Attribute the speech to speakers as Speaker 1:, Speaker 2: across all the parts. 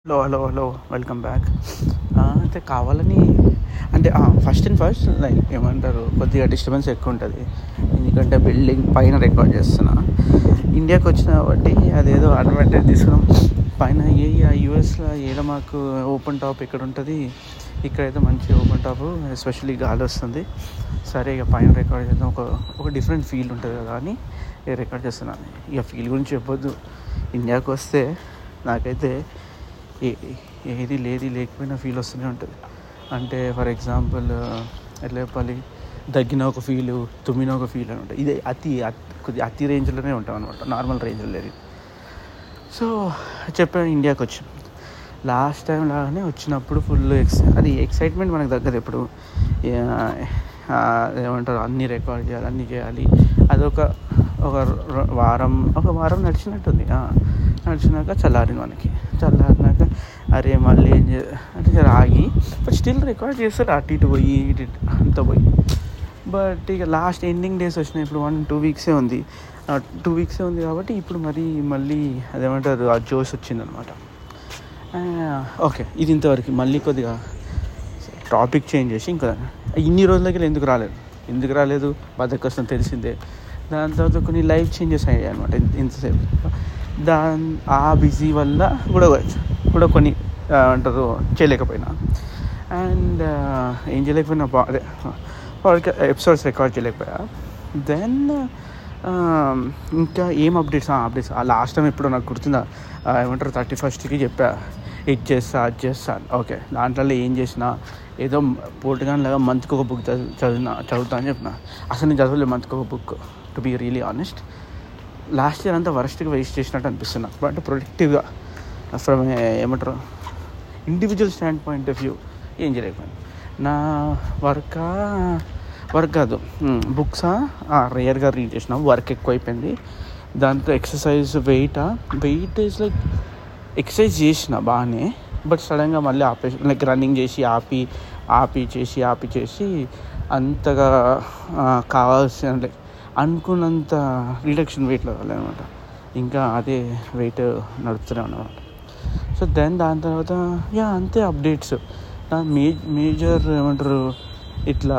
Speaker 1: Hello hello hello welcome back అయితే కావాలని అంటే ఫస్ట్ అండ్ ఫస్ట్ లైక్ ఏమంటారు కొద్దిగా డిస్టర్బెన్స్ ఎక్కువ ఉంటుంది ఎందుకంటే బిల్డింగ్ పైన రికార్డ్ చేస్తున్నా ఇండియాకి వచ్చిన కాబట్టి అదేదో అడ్వాంటేజ్ తీసుకున్నాం పైన ఏ యూఎస్లో ఏదో మాకు ఓపెన్ టాప్ ఇక్కడ ఉంటుంది ఇక్కడైతే మంచి ఓపెన్ టాప్ ఎస్పెషల్లీ గాలి వస్తుంది సరే ఇక పైన రికార్డ్ చేద్దాం ఒక ఒక డిఫరెంట్ ఫీల్ ఉంటుంది కదా అని ఇక రికార్డ్ చేస్తున్నాను ఇక ఫీల్ గురించి చెప్పొద్దు ఇండియాకి వస్తే నాకైతే ఏ ఏది లేది లేకపోయినా ఫీల్ వస్తూనే ఉంటుంది అంటే ఫర్ ఎగ్జాంపుల్ ఎట్లా చెప్పాలి దగ్గిన ఒక ఫీలు తుమ్మిన ఒక ఫీల్ అని ఉంటుంది ఇదే అతి అతి- కొద్దిగా అతి రేంజ్లోనే ఉంటాం అనమాట నార్మల్ రేంజ్లో లేదు సో చెప్పాను ఇండియాకి వచ్చాం లాస్ట్ టైం లాగానే వచ్చినప్పుడు ఫుల్ ఎక్స్ అది ఎక్సైట్మెంట్ మనకు తగ్గదు ఎప్పుడు ఏ- ఆ, ఏమంటారు అన్నీ రికార్డ్ చేయాలి అన్నీ చేయాలి అదొక ఒక ర- వారం ఒక వారం నడిచినట్టుంది ఆ, నడిచినాక చల్లారింది మనకి చల్లారినాక అరే మళ్ళీ ఏం చే అంటే జర ఆగి బట్ స్టిల్ రికార్డ్ చేస్తారు అటు ఇటు పోయి ఇటు ఇటు అంతా పోయి బట్ ఇక లాస్ట్ ఎండింగ్ డేస్ వచ్చినాయి ఇప్పుడు వన్ టూ వీక్సే ఉంది టూ వీక్సే ఉంది కాబట్టి ఇప్పుడు మరి మళ్ళీ అదేమంటారు ఆ జోష్ వచ్చిందనమాట ఓకే ఇది ఇంతవరకు మళ్ళీ కొద్దిగా టాపిక్ చేంజ్ చేసి ఇంకా ఇన్ని రోజులకి ఎందుకు రాలేదు ఎందుకు రాలేదు బద్దకొస్తాం తెలిసిందే దాని తర్వాత కొన్ని లైఫ్ చేంజెస్ అయ్యాయి అనమాట ఇంతసేపు దాని ఆ బిజీ వల్ల కూడా కూడా కొన్ని ఆ, అంటారు చేయలేకపోయినా అండ్ ఏం చేయలేకపోయినా బా అదే ఎపిసోడ్స్ రికార్డ్ చేయలేకపోయా దెన్ ఇంకా ఏం అప్డేట్స్ అప్డేట్స్ ఆ లాస్ట్ టైం ఎప్పుడో నాకు గుర్తుందా ఆ, ఏమంటారు థర్టీ ఫస్ట్కి చెప్పా ఇది చేస్తా అది చేస్తా ఓకే దాంట్లో ఏం చేసినా ఏదో పోటుగాన్ లాగా మంత్కి ఒక బుక్ చదివి చదివిన చదువుతా అని చెప్పిన అసలు నేను చదవలేదు మంత్కి ఒక book to be really honest last year అంతా వరస్ట్గా వేస్ట్ చేసినట్టు అనిపిస్తుంది నాకు బట్ ప్రొడక్టివ్గా ఫ్రమ్ ఏమంటారు individual standpoint of view ఏం చేయలేకపోయాను నా వర్కా వర్క్ కాదు బుక్సా రేర్గా రీడ్ చేసిన వర్క్ ఎక్కువైపోయింది దాంతో ఎక్సర్సైజ్ వెయిటా వెయిట్ ఈజ్ లైక్ ఎక్సర్సైజ్ చేసిన బాగానే బట్ సడన్గా మళ్ళీ ఆపేసి లైక్ రన్నింగ్ చేసి ఆపి ఆపి చేసి ఆపి చేసి అంతగా ఆ, కావాల్సిన లైక్ అనుకున్నంత రిడక్షన్ వెయిట్లో రాలేదన్నమాట ఇంకా అదే వెయిట్ నడుపుతూనే ఉన్నమాట సో దెన్ దాని తర్వాత యా అంతే అప్డేట్స్ మే మేజర్ ఏమంటారు ఇట్లా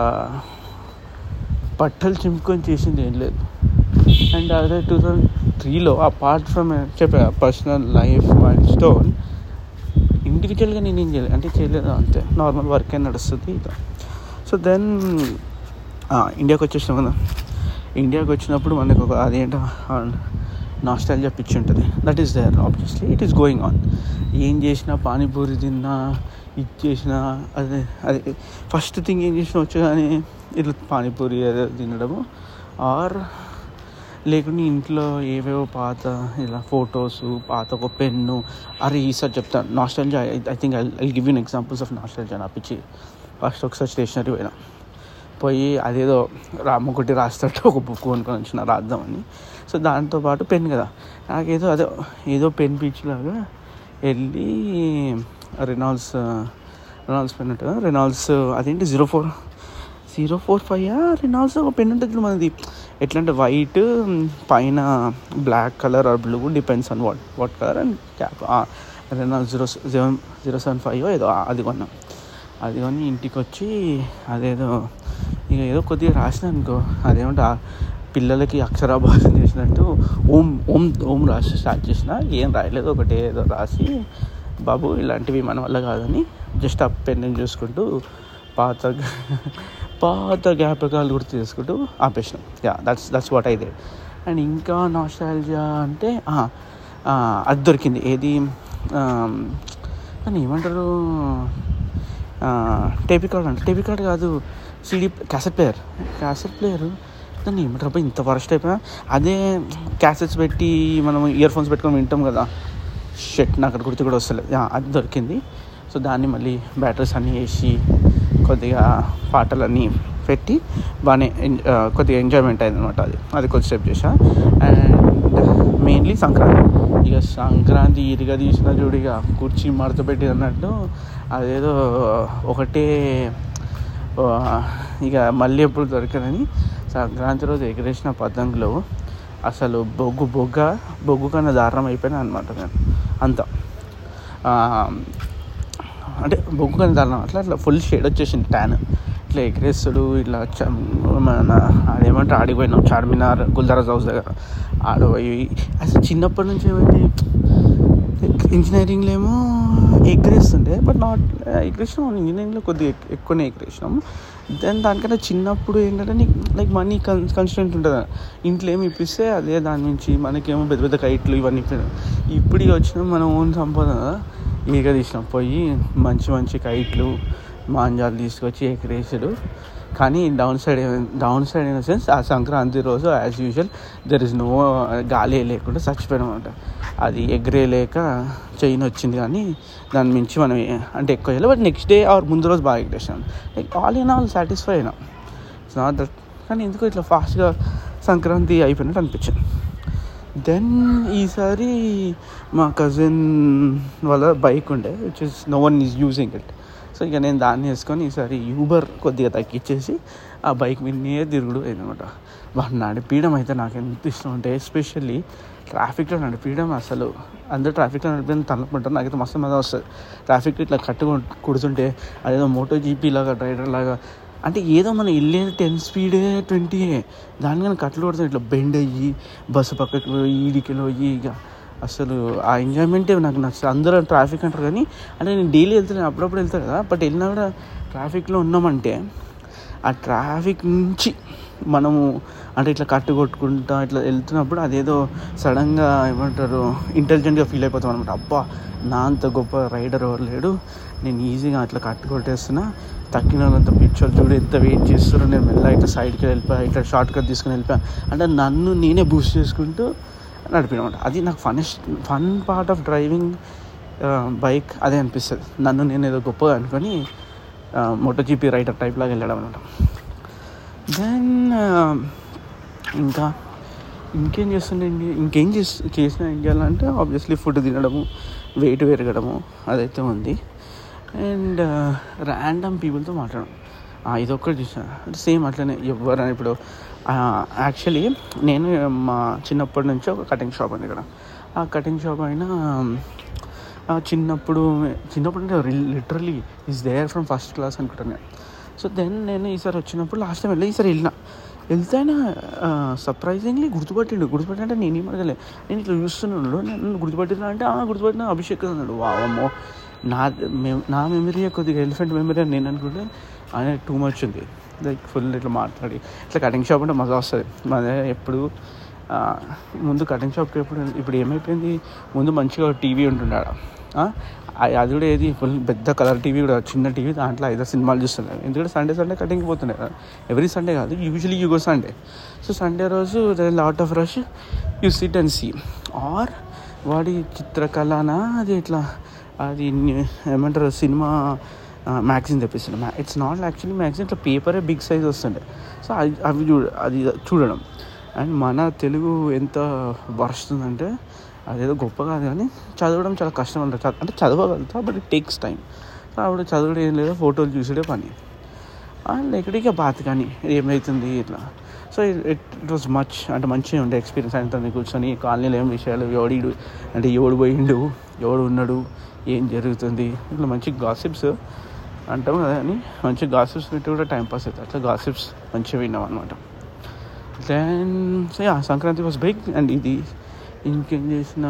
Speaker 1: బట్టలు చింపుకొని చేసింది ఏం లేదు అండ్ అదే టూ థౌజండ్ త్రీలో అపార్ట్ ఫ్రమ్ చెప్పా పర్సనల్ లైఫ్ మైల్ స్టోన్ ఇండివిజువల్గా నేను ఏం చేయలేదు అంటే చేయలేదు అంతే నార్మల్ వర్క్ అయినా నడుస్తుంది ఇక సో దెన్ ఇండియాకి వచ్చేసినాం కదా ఇండియాకి వచ్చినప్పుడు మనకు ఒక అదేంటో నాస్టాలజీ పిచ్చి ఉంటుంది that is there obviously it is going on ఏం చేసినా పానీపూరి తిన్నా ఇది చేసినా అదే అదే ఫస్ట్ థింగ్ ఏం చేసినా వచ్చు కానీ ఇట్లా పానీపూరి అదే తినడము ఆర్ లేకుంటే ఇంట్లో ఏవేవో పాత ఇలా ఫొటోస్ పాత ఒక పెన్ను అరే ఈసారి చెప్తాను nostalgia I think I I give you examples of nostalgia అని అప్పించి ఫస్ట్ ఒకసారి స్టేషనరీ పోయినా పోయి అదేదో రామ్మకుటి రాస్తాడు ఒక బుక్ కొనుక్కొని వచ్చిన రాద్దామని సో దాంతోపాటు పెన్ కదా నాకేదో అదే ఏదో పెన్ లాగా వెళ్ళి రెనాల్డ్స్ రెనాల్డ్స్ పెన్ ఉంటుంది రెనాల్డ్స్ అదేంటి zero four zero four five Reynolds ఒక పెన్ ఉంటుంది చూడు మనది ఎట్లా అంటే వైట్ పైన black colour or blue depends on what what colour and cap Reynolds zero seven zero seven five ఏదో ఆ, అది కొన్నాం అది కొని ఇంటికి వచ్చి అదేదో ఇక ఏదో కొద్దిగా రాసిన అనుకో అదేమంటే ఆ పిల్లలకి అక్షరాభాసం చేసినట్టు ఓం ఓం ఓం రాసి స్టార్ట్ చేసిన ఏం రాయలేదు ఒకటి ఏదో రాసి బాబు ఇలాంటివి మన వల్ల కాదని జస్ట్ ఆ పెన్ చూసుకుంటూ పాత పాత జ్ఞాపకాలు గుర్తు చేసుకుంటూ ఆపేసినాం యా దట్స్ దట్స్ వాట్ అయితే అండ్ ఇంకా నాస్టాలజియా అంటే ఆ, ఆ, అది దొరికింది ఏది ఆమ్, దాన్ని ఏమంటారు టేపీ కార్డ్ అంటే టేపీ కార్డ్ కాదు CD cassette player cassette player దాన్ని ఏమంటారు అబ్బా, ఇంత వరస్ట్ అయిపోయా అదే క్యాసెట్స్ పెట్టి మనం ఇయర్ ఫోన్స్ పెట్టుకొని వింటాం కదా షెట్ నాకు అక్కడ గుర్తు కూడా వస్తలేదు యా, అది దొరికింది సో దాన్ని మళ్ళీ బ్యాటరీస్ అన్నీ వేసి కొద్దిగా పాటలన్నీ పెట్టి బాగానే ఎన్- ఆ, కొద్దిగా ఎంజాయ్మెంట్ అయింది అనమాట అది అది కొద్దిసేపు చేసా అండ్ మెయిన్లీ సంక్రాంతి ఇక సంక్రాంతి ఇరుగా తీసిన చూడిగా కుర్చీ మడత పెట్టి అన్నట్టు అదేదో ఒకటే ఆ, ఇక మళ్ళీ ఎప్పుడు దొరకదని సంక్రాంతి రోజు ఎగరేసిన పతంగులు అసలు బొగ్గు బొగ్గ బొగ్గు కన్నా దారుణం అయిపోయినా అనమాట నేను అంత అంటే బొగ్గు కానీ దాని అట్లా అట్లా ఫుల్ షేడ్ వచ్చేసింది ట్యాన్ ఇట్లా ఎగరేస్తాడు ఇట్లా చ- మన అదేమంటారు ఆడిపోయినాం చార్మినార్ గుల్దారాజ్ హౌస్ దగ్గర ఆడిపోయి అసలు చిన్నప్పటి నుంచి ఏమైంది ఇంజనీరింగ్లో ఏమో ఎగ్రేస్తుండే బట్ నాట్ ఎగ్రేసినాం ఇంజనీరింగ్లో కొద్దిగా ఎక్- ఎక్కువనే ఎగ్రేసినాం దెన్ దానికన్నా చిన్నప్పుడు ఏంటంటే నీకు లైక్ మనీ కన్ కన్స్టెంట్ ఉంటుంది ఇంట్లో ఏమి ఇప్పిస్తే అదే దాని నుంచి మనకేమో పెద్ద పెద్ద కైట్లు ఇవన్నీ ఇప్పించారు ఇప్పుడు ఇక వచ్చిన మన ఓన్ సంపాదన ఈగ తీసినాం పోయి మంచి మంచి కైట్లు మాంజాలు తీసుకొచ్చి ఎగరేసాడు కానీ down side down side in the sense ఆ సంక్రాంతి రోజు as usual there is no గాలి లేకుండా చచ్చిపోయాం అనమాట అది ఎగరేయలేక చైన్ వచ్చింది కానీ దాని మించి మనం ఏ- అంటే ఎక్కువ చేయలేదు బట్ నెక్స్ట్ డే ఆర్ ముందు రోజు బాగా ఎగరేసాం like all in all satisfy అయినా ఇట్స్ నాట్ దట్ కానీ ఎందుకో ఇట్లా ఫాస్ట్గా సంక్రాంతి అయిపోయినట్టు అనిపించింది దెన్ ఈసారి మా కజిన్ వాళ్ళ బైక్ ఉండే which is no one is using it so ఇక నేను దాన్ని వేసుకొని ఈసారి యూబర్ కొద్దిగా తగ్గించేసి ఆ బైక్ మీదనే తిరుగుడు అయిందనమాట వాడు నడిపించడం అయితే నాకు ఎంత ఇష్టం అంటే ఎస్పెషల్లీ ట్రాఫిక్లో నడిపించడం అసలు అందరూ ట్రాఫిక్లో నడిపించడం తలపుంటారు నాకైతే మస్తు మజా వస్తుంది ట్రాఫిక్ ఇట్లా కట్టుకు కుడుతుంటే అదేదో మోటో జీపీ లాగా డ్రైవర్ లాగా అంటే ఏదో మన వెళ్ళేది టెన్ స్పీడే ట్వంటీయే దానికన్నా కట్లు కొడుతుంది ఇట్లా బెండ్ అయ్యి బస్సు పక్కకి పోయి ఈడికి పోయి ఇక అసలు ఆ ఎంజాయ్మెంటే నాకు నచ్చుతుంది అందరూ ట్రాఫిక్ అంటారు కానీ అంటే నేను డైలీ వెళ్తాను అప్పుడప్పుడు వెళ్తాను కదా బట్ వెళ్ళినా కూడా ట్రాఫిక్లో ఉన్నామంటే ఆ ట్రాఫిక్ నుంచి మనము అంటే ఇట్లా కట్టు కొట్టుకుంటా ఇట్లా వెళ్తున్నప్పుడు అదేదో సడన్గా ఏమంటారు ఇంటెలిజెంట్గా ఫీల్ అయిపోతాం అనమాట అబ్బా నా అంత గొప్ప రైడర్ ఎవరు లేడు నేను ఈజీగా అట్లా కట్టు కొట్టేస్తున్నా తక్కిన వాళ్ళంత పిచ్చోళ్ళు చూడు ఎంత వెయిట్ చేస్తారో నేను మెల్ల ఇట్లా సైడ్కి వెళ్ళిపోయా ఇట్లా షార్ట్ కట్ తీసుకుని వెళ్ళిపోయా అంటే నన్ను నేనే బూస్ట్ చేసుకుంటూ నడిపినమాట అది నాకు funnest fun part of driving bike అదే అనిపిస్తుంది నన్ను నేను ఏదో గొప్పగా అనుకొని మోటో జీపీ రైడర్ టైప్ లాగా వెళ్ళడం అనమాట దెన్ ఇంకా ఇంకేం చేస్తుండే ఇండి- ఇంకేం చేసి చేసిన ఇండియాలో అంటే ఆబ్వియస్లీ ఫుడ్ తినడము వెయిట్ పెరగడము అదైతే ఉంది అండ్ ర్యాండమ్ పీపుల్తో మాట్లాడడం ఆ, ఇదొక్కటి చూసాను అంటే సేమ్ అట్లనే ఎవరైనా ఇప్పుడు యాక్చువల్లీ నేను మా చిన్నప్పటి నుంచి ఒక కటింగ్ షాప్ ఉంది ఇక్కడ ఆ కటింగ్ షాప్ అయినా ఆ, చిన్నప్పుడు చిన్నప్పుడు అంటే literally is there from first class అనుకుంటాను నేను సో దెన్ నేను ఈసారి వచ్చినప్పుడు లాస్ట్ టైం వెళ్ళి ఈసారి వెళ్ళిన వెళ్తే ఆయన సర్ప్రైజింగ్లీ గుర్తుపట్టిండు గుర్తుపట్టింటే నేనేం అడగలే నేను ఇట్లా చూస్తున్నాడు నన్ను గుర్తుపట్టినా అంటే ఆ గుర్తుపట్టిన అభిషేక్ అన్నాడు వావమ్మో నా మె- నా మెమరీ కొద్దిగా ఎలిఫెంట్ మెమరీ అని నేను అనుకుంటే ఆయన టూ మచ్ ఉంది లైక్ ఫుల్ ఇట్లా మాట్లాడి ఇట్లా కటింగ్ షాప్ అంటే మజా వస్తుంది మన ఎప్పుడు ఆ, ముందు కటింగ్ షాప్కి ఎప్పుడు ఇప్పుడు ఏమైపోయింది ముందు మంచిగా టీవీ ఉంటుండే ఆడ ఆ, ఆ- అది కూడా ఏది ఫుల్ పెద్ద కలర్ టీవీ కూడా చిన్న టీవీ దాంట్లో ఐదో సినిమాలు చూస్తున్నాను ఎందుకంటే సండే సండే కటింగ్ పోతుండే కదా ఎవ్రీ సండే కాదు usually you go Sunday so Sunday రోజు lot of rush you sit and see or వాడి చిత్రకళనా అది ఇట్లా అది న్యూ- ఏమంటారు సినిమా మ్యాగజిన్ తెప్పిస్తుండే ఇట్స్ నాట్ యాక్చువల్లీ మ్యాగజిన్ ఇట్లా పేపరే బిగ్ సైజ్ వస్తుండే సో అది అవి చూడ అది చూడడం అండ్ మన తెలుగు ఎంత వరుస్తుందంటే అదేదో గొప్ప కాదు కానీ చదవడం చాలా కష్టం ఉంటుంది చ- అంటే చదవగలుగుతా but it takes time so ఆవిడ చదవడం ఏం లేదు ఫోటోలు చూసేదే పని అండ్ ఎక్కడికి బాత్ కానీ ఏమవుతుంది ఇట్లా so it it was much అంటే మంచిగా ఉండే ఎక్స్పీరియన్స్ ఆయనతో కూర్చొని కాలనీలో ఏం విషయాలు ఎవడు అంటే ఎవడు పోయిండు ఎవడు ఉన్నాడు ఏం జరుగుతుంది ఇట్లా మంచి గాసిప్స్ అంటాం కదా అని మంచి గాసిప్స్ వింటూ కూడా టైం పాస్ అవుతుంది అట్లా గాసిప్స్ మంచిగా విన్నాం అనమాట then so yeah Sankranti was big and ఇది ఇంకేం చేసిన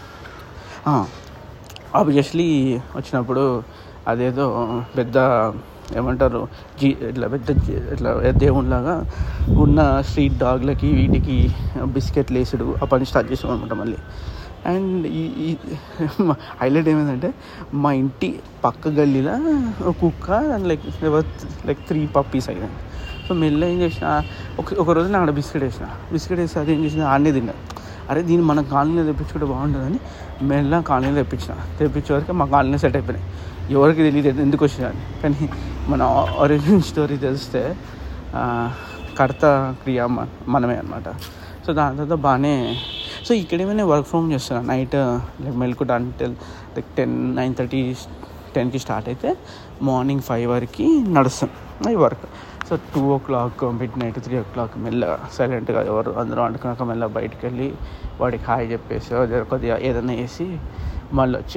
Speaker 1: ఆబ్వియస్లీ వచ్చినప్పుడు అదేదో పెద్ద ఏమంటారు జీ ఇట్లా పెద్ద జీ- ఇట్లా దేవునిలాగా ఉన్న స్ట్రీట్ డాగ్లకి వీటికి బిస్కెట్లు వేసుడు ఆ పని స్టార్ట్ చేసాం అనమాట మళ్ళీ అండ్ ఈ ఈ హైలైట్ ఏమైందంటే మా ఇంటి పక్క గల్లీలో ఒక కుక్క and like like three puppies అయినాయి సో మెల్ల ఏం చేసిన ఒక ఒక రోజు నేను ఆడ బిస్కెట్ వేసిన బిస్కెట్ వేసి అది ఏం చేసిన ఆడనే తిన్నా అరే దీన్ని మన కాలనీలో తెప్పించుకుంటే బాగుంటుందని మెల్ల కాలనీలో తెప్పించిన తెప్పించే వరకు మా కాలనీ సెట్ అయిపోయినాయి ఎవరికి తెలియదు ఎందుకు వచ్చినా అని కానీ మన ఒరిజినల్ స్టోరీ తెలిస్తే ఆ, కర్త క్రియ మ- మనమే అనమాట సో దాని తర్వాత బాగానే సో ఇక్కడ ఏమైనా వర్క్ ఫ్రమ్ చేస్తున్నాను నైట్ లైక్ మెల్కుట్ అంటే లైక్ టెన్ నైన్ థర్టీ టెన్కి స్టార్ట్ అయితే మార్నింగ్ ఫైవ్ వరకు నడుస్తాం ఈ work so two o'clock midnight three o'clock మెల్లగా సైలెంట్గా ఎవరు అందరూ వండుకున్నాక మెల్లగా బయటకు వెళ్ళి వాడికి హాయ్ చెప్పేసి అదే కొద్దిగా ఏదైనా వేసి మళ్ళీ వచ్చి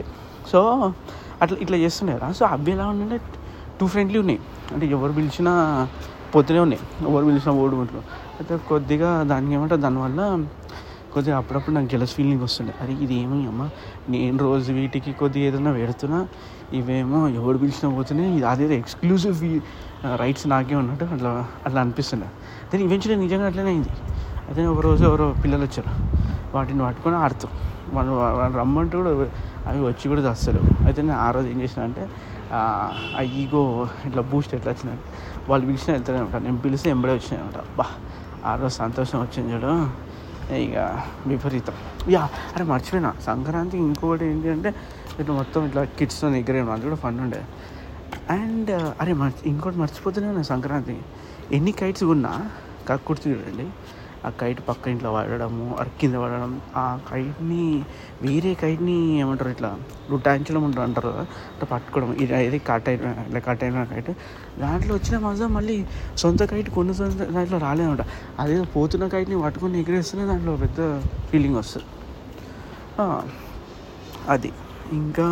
Speaker 1: సో అట్లా ఇట్లా చేస్తుండే కదా సో అవి ఎలా ఉండే టూ ఫ్రెండ్లీ ఉన్నాయి అంటే ఎవరు పిలిచినా పోతూనే ఉన్నాయి ఎవరు పిలిచినా ఓడుకుంటారు అయితే కొద్దిగా దానికి ఏమంటారు దానివల్ల కొద్దిగా అప్పుడప్పుడు నాకు జలస్ ఫీలింగ్ వస్తుండే అరే ఇది ఏమి అమ్మ నేను రోజు వీటికి కొద్దిగా ఏదైనా పెడుతున్నా ఇవేమో ఎవడు పిలిచినా పోతున్నాయి ఇది అదేదో ఎక్స్క్లూజివ్ రైట్స్ నాకే ఉన్నట్టు అట్లా అట్లా అనిపిస్తుండే దెన్ ఈవెన్చువల్లీ నిజంగా అట్లనే అయింది అయితే ఒక రోజు ఎవరో పిల్లలు వచ్చారు వాటిని పట్టుకొని ఆడుతాం వాళ్ళు వాళ్ళు రమ్మంటే కూడా అవి వచ్చి కూడా తెస్తారు అయితే నేను ఆ రోజు ఏం చేసిన అంటే ఆ ఈగో ఇట్లా బూస్ట్ ఎట్లా వచ్చిందంటే వాళ్ళు పిలిచిన వెళ్తూనే ఉంటాను నేను పిలిస్తే ఎంబడే వచ్చినాయి అనమాట బా ఆ రోజు సంతోషం వచ్చింది చూడు ఇక విపరీతం యా అరే మర్చిపోయినా సంక్రాంతి ఇంకొకటి ఏంటి అంటే ఇట్లా మొత్తం ఇట్లా కిడ్స్తో ఎగ్గరేయడం అది కూడా ఫన్ ఉండే అండ్ అరే మర్చి ఇంకోటి మర్చిపోతూనే ఉన్నా సంక్రాంతి ఎన్ని కైట్స్ ఉన్నా కక్కుర్తి చూడండి ఆ కైట్ పక్క ఇంట్లో పడడము అర కింద పడడం ఆ కైట్ని వేరే కైట్ని ఏమంటారు ఇట్లా లుటాయించడం ఉంటారు అంటారు కదా అట్లా పట్టుకోవడం ఇది ఏది కట్ అయిన ఇట్లా కట్ అయిన కైట్ దాంట్లో వచ్చిన మజా మళ్ళీ సొంత కైట్ కొన్ని సొంత దాంట్లో రాలేదన్నమాట అదేదో పోతున్న కైట్ని పట్టుకొని ఎగిరేస్తేనే దాంట్లో పెద్ద ఫీలింగ్ వస్తుంది ఆ, అది ఇంకా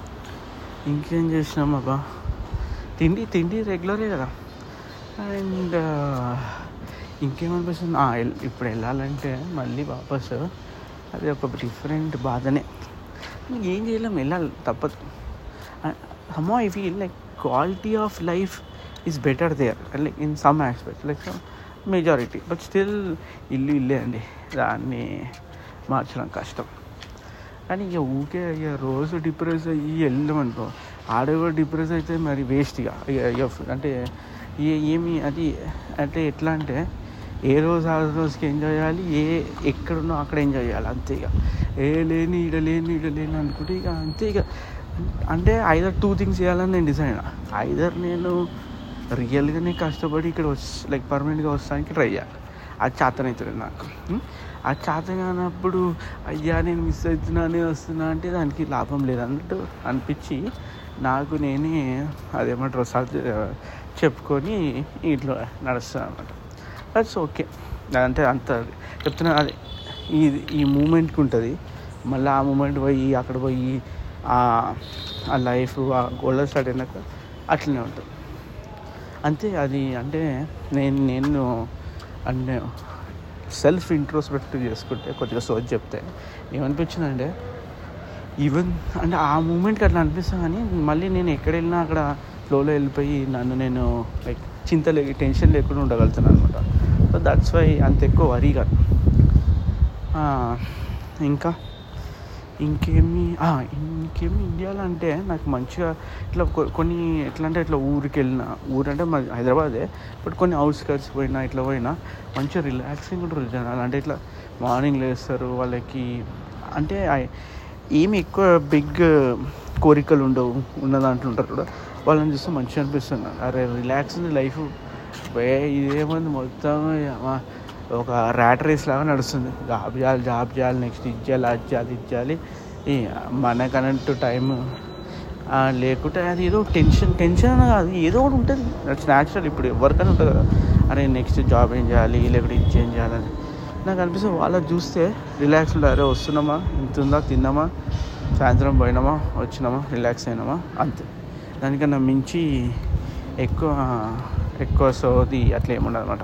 Speaker 1: ఇంకేం చేసినాం అబ్బా తిండి తిండి రెగ్యులరే కదా అండ్ ఇంకేమనిపిస్తుంది ఆ, ఎల్- ఇప్పుడు వెళ్ళాలంటే మళ్ళీ వాపస్ అది ఒక డిఫరెంట్ బాధనే ఏం చేయలేం వెళ్ళాలి తప్పదు some I feel like quality of life is better there like in some aspect like majority but still ఇల్లు ఇల్లే అండి దాన్ని మార్చడం కష్టం కానీ ఇక ఊకే ఇక రోజు డిప్రెస్ అయ్యి వెళ్ళామనుకో ఆడవాడు డిప్రెస్ అయితే మరి వేస్ట్ ఇక ఇక ఇక అంటే ఏ ఏమి అది అంటే ఎట్లా అంటే ఏ రోజు ఆ రోజుకి ఎంజాయ్ చేయాలి ఏ ఎక్కడున్నో అక్కడ ఎంజాయ్ చేయాలి అంతే ఇక ఏ లేని ఈడ లేని ఈడ లేని అనుకుంటే ఇక అంతే ఇక అంటే ఐదర్ టూ థింగ్స్ చేయాలని నేను డిసైడ్ అయినా ఐదర్ నేను రియల్గానే కష్టపడి ఇక్కడ వచ్చి లైక్ పర్మనెంట్గా వస్తానికి ట్రై చేయాలి అది చేతనవుతుంది నాకు ఉం? ఆ చేత కానప్పుడు అయ్యా నేను మిస్ అవుతున్నా నేను వస్తున్నా అంటే దానికి లాభం లేదు అన్నట్టు అనిపించి నాకు నేనే అదేమంటారు సర్ది చెప్పుకొని ఇట్లా నడుస్తాను అనమాట దట్స్ ఓకే అంటే అంత చెప్తున్నా అదే ఈ ఈ మూమెంట్కి ఉంటుంది మళ్ళీ ఆ మూమెంట్ పోయి అక్కడ పోయి ఆ- ఆ లైఫ్ ఆ గోల్డ్ స్టార్ట్ అయినాక అట్లనే ఉంటుంది అంతే అది అంటే నేను నేను అంటే సెల్ఫ్ ఇంట్రోస్పెక్టివ్ చేసుకుంటే కొద్దిగా సోచ్ చెప్తే ఏమనిపించిందంటే ఈవెన్ అంటే ఆ మూమెంట్కి అట్లా అనిపిస్తుంది కానీ మళ్ళీ నేను ఎక్కడ వెళ్ళినా అక్కడ ఫ్లోలో వెళ్ళిపోయి నన్ను నేను లైక్ చింత లే టెన్షన్ లేకుండా ఉండగలుగుతాను అనమాట సో దట్స్ వై అంత ఎక్కువ వరీ కాదు ఆ, ఇంకా ఇంకేమి ఆ, ఇంకేమి ఇండియాలో అంటే నాకు మంచిగా ఇట్లా కొ- కొన్ని ఎట్లా అంటే ఇట్లా ఊరికి వెళ్ళిన ఊరు అంటే మాది హైదరాబాదే బట్ కొన్ని అవుట్స్కట్స్ పోయినా ఇట్లా పోయినా మంచిగా రిలాక్సింగ్ ఉంటారు జనాలు అంటే ఇట్లా మార్నింగ్ లేస్తారు వాళ్ళకి అంటే ఐ- ఏమి ఎక్కువ బిగ్ కోరికలు ఉండవు ఉన్న దాంట్లో ఉంటారు కూడా వాళ్ళని చూస్తే మంచిగా అనిపిస్తుంది అరే రిలాక్స్ లైఫ్ వే ఇదేమంది మొత్తం అమ్మా, ఒక ర్యాట్ రేస్ లాగా నడుస్తుంది జాబ్ చేయాలి జాబ్ చేయాలి నెక్స్ట్ ఇది చేయాలి అది చేయాలి ఇది చేయాలి ఈ మనకన్నట్టు టైం లేకుంటే అది ఏదో టెన్షన్ టెన్షన్ అని కాదు ఏదో ఒకటి ఉంటుంది దట్స్ న్యాచురల్ ఇప్పుడు ఎవరికైనా ఉంటుంది కదా అరే నెక్స్ట్ జాబ్ ఏం చేయాలి లేకపోతే ఇది చేంజ్ చేయాలని నాకు అనిపిస్తుంది వాళ్ళని చూస్తే రిలాక్స్ ఉంటారు అరే వస్తున్నామా ఇంత ఉందా తిన్నామా సాయంత్రం పోయినామా వచ్చినామా రిలాక్స్ అయినామా అంతే దానికన్నా మించి ఎక్కువ ఎక్కువ సోది అట్లా ఏముండదు అనమాట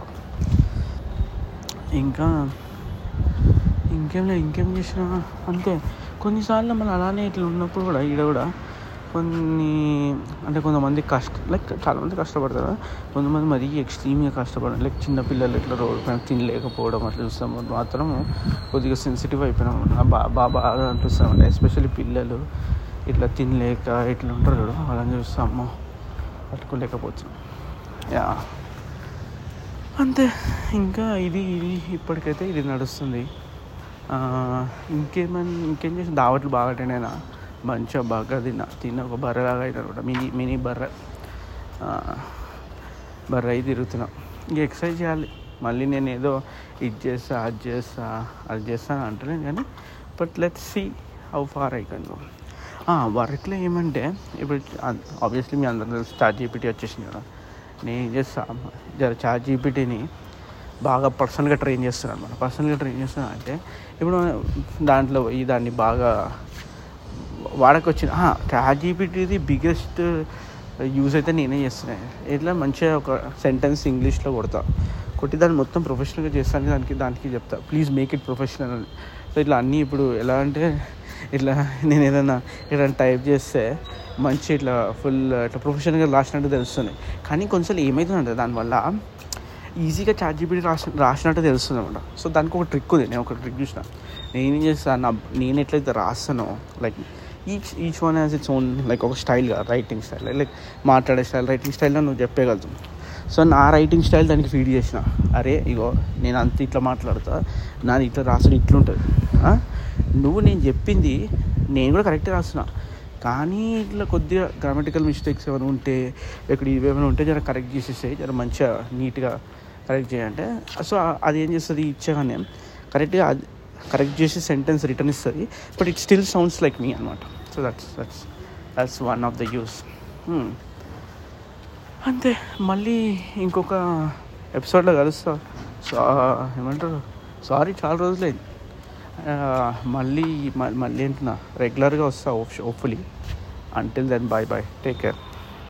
Speaker 1: ఇంకా ఇంకేం లేదు ఇంకేం చేసినా అంతే కొన్నిసార్లు మనం అలానే ఇట్లా ఉన్నప్పుడు కూడా ఈడ కూడా కొన్ని అంటే కొంతమంది కష్ట లైక్ చాలామంది కష్టపడతారు కొంతమంది మరీ ఎక్స్ట్రీమ్గా కష్టపడరు లైక్ చిన్న పిల్లలు ఇట్లా రోడ్డు పైన తినలేకపోవడం అట్లా చూస్తాం మాత్రం కొద్దిగా సెన్సిటివ్ అయిపోయినాం బాగా బాగా అనిపిస్తాం అంటే ఎస్పెషల్లీ పిల్లలు ఇట్లా తినలేక ఇట్లా ఉంటారు చూడు వాళ్ళని చూస్తాము పట్టుకోలేకపోతున్నాం యా అంతే ఇంకా ఇది ఇది ఇప్పటికైతే ఇది నడుస్తుంది ఆ, ఇంకేమని ఇంకేం చేసి దావట్లు బాగా అటెండ్ అయినా మంచిగా బాగా తిన్నా తిన్న ఒక బర్రెలాగా అయినా కూడా మినీ మినీ బర్రె ఆ, బర్రె అయి తిరుగుతున్నా ఇంక ఎక్సర్సైజ్ చేయాలి మళ్ళీ నేను ఏదో ఇది చేస్తా అది చేస్తా అది చేస్తా అని అంటలేను కానీ but let see how far I can go వర్క్లో ఏమంటే ఇప్పుడు ఆబ్వియస్లీ మీ అందరూ తెలుసు చాట్ జీపీటీ వచ్చేసింది కదా నేను ఏం చేస్తా జర చాట్ జీపీటీని బాగా పర్సనల్గా ట్రైన్ చేస్తున్నాను అనమాట పర్సనల్గా ట్రైన్ చేస్తున్నా అంటే ఇప్పుడు దాంట్లో పోయి దాన్ని బాగా వాడకొచ్చిన చాట్ జీపీటీది బిగ్గెస్ట్ యూజ్ అయితే నేనే చేస్తున్నాను ఇట్లా మంచిగా ఒక సెంటెన్స్ ఇంగ్లీష్లో కొడతా కొట్టి దాన్ని మొత్తం ప్రొఫెషనల్గా చేస్తాను దానికి దానికి చెప్తా ప్లీజ్ మేక్ ఇట్ ప్రొఫెషనల్ అని సో ఇట్లా అన్నీ ఇప్పుడు ఎలా అంటే ఇట్లా నేను ఏదైనా ఇట్లా టైప్ చేస్తే మంచి ఇట్లా ఫుల్ ఇట్లా ప్రొఫెషనల్గా రాసినట్టు తెలుస్తుంది కానీ కొంచెం ఏమవుతుందంటే దానివల్ల ఈజీగా చాట్ జీపీటీ రాసి రాసినట్టు తెలుస్తుంది అనమాట సో దానికి ఒక ట్రిక్ ఉంది నేను ఒక ట్రిక్ చూసిన నేను ఏం చేస్తాను నా నేను ఎట్లయితే రాస్తానో like each each one has its own like ఒక స్టైల్గా రైటింగ్ స్టైల్ లైక్ మాట్లాడే స్టైల్ రైటింగ్ స్టైల్లో నువ్వు చెప్పగలుగుతావు సో నా రైటింగ్ స్టైల్ దానికి ఫీడ్ చేసిన అరే ఇగో నేను అంత ఇట్లా మాట్లాడతా నాది ఇట్లా రాసుడు ఇట్లుంటుంది ఆ? నువ్వు నేను చెప్పింది నేను కూడా కరెక్టే రాస్తున్నా కానీ ఇట్లా కొద్దిగా గ్రామటికల్ మిస్టేక్స్ ఏమైనా ఉంటే ఇక్కడ ఇవి ఏమైనా ఉంటే జర కరెక్ట్ చేసేస్తే జర మంచిగా నీట్గా కరెక్ట్ చేయంటే సో అది ఏం చేస్తుంది ఇచ్చేగానే కరెక్ట్గా అది కరెక్ట్ చేసి సెంటెన్స్ రిటర్న్ ఇస్తుంది but it still sounds like me అనమాట so that's that's that's one of the uses అంతే మళ్ళీ ఇంకొక ఎపిసోడ్లో కలుస్తా సో ఏమంటారు సారీ చాలా రోజులైంది ఆ, మళ్ళీ మ- మళ్ళీ ఏంటున్నా రెగ్యులర్గా వస్తా hopefully until then bye bye take care